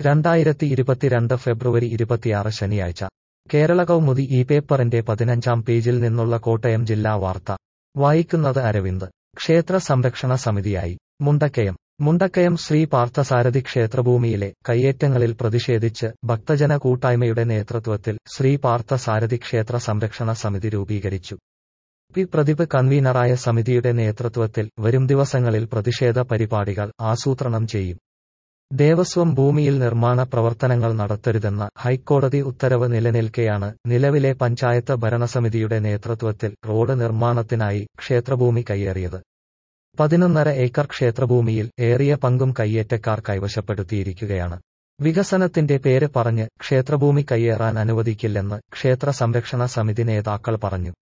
രണ്ടായിരത്തി ഇരുപത്തിരണ്ട് ഫെബ്രുവരി ഇരുപത്തിയാറ് ശനിയാഴ്ച കേരള കൗമുദി ഈ പേപ്പറിന്റെ പതിനഞ്ചാം പേജിൽ നിന്നുള്ള കോട്ടയം ജില്ലാ വാർത്ത വായിക്കുന്നത് അരവിന്ദ് ക്ഷേത്ര സംരക്ഷണ സമിതിയായി മുണ്ടക്കയം മുണ്ടക്കയം ശ്രീ പാർത്ഥസാരഥി ക്ഷേത്രഭൂമിയിലെ കയ്യേറ്റങ്ങളിൽ പ്രതിഷേധിച്ച് ഭക്തജന കൂട്ടായ്മയുടെ നേതൃത്വത്തിൽ ശ്രീ പാർത്ഥസാരഥി ക്ഷേത്ര സംരക്ഷണ സമിതി രൂപീകരിച്ചു പി പ്രദീപ് കൺവീനറായ സമിതിയുടെ നേതൃത്വത്തിൽ വരും ദിവസങ്ങളിൽ പ്രതിഷേധ പരിപാടികൾ ആസൂത്രണം ചെയ്യും ദേവസ്വം ഭൂമിയിൽ നിർമ്മാണ പ്രവർത്തനങ്ങൾ നടത്തരുതെന്ന ഹൈക്കോടതി ഉത്തരവ് നിലനിൽക്കെയാണ് നിലവിലെ പഞ്ചായത്ത് ഭരണസമിതിയുടെ നേതൃത്വത്തിൽ റോഡ് നിർമ്മാണത്തിനായി ക്ഷേത്രഭൂമി കയ്യേറിയത് പതിനൊന്നര ഏക്കർ ക്ഷേത്രഭൂമിയിൽ ഏറിയ പങ്കും കയ്യേറ്റക്കാർ കൈവശപ്പെടുത്തിയിരിക്കുകയാണ് വികസനത്തിന്റെ പേര് പറഞ്ഞ് ക്ഷേത്രഭൂമി കയ്യേറാൻ അനുവദിക്കില്ലെന്ന് ക്ഷേത്ര സംരക്ഷണ സമിതി നേതാക്കൾ പറഞ്ഞു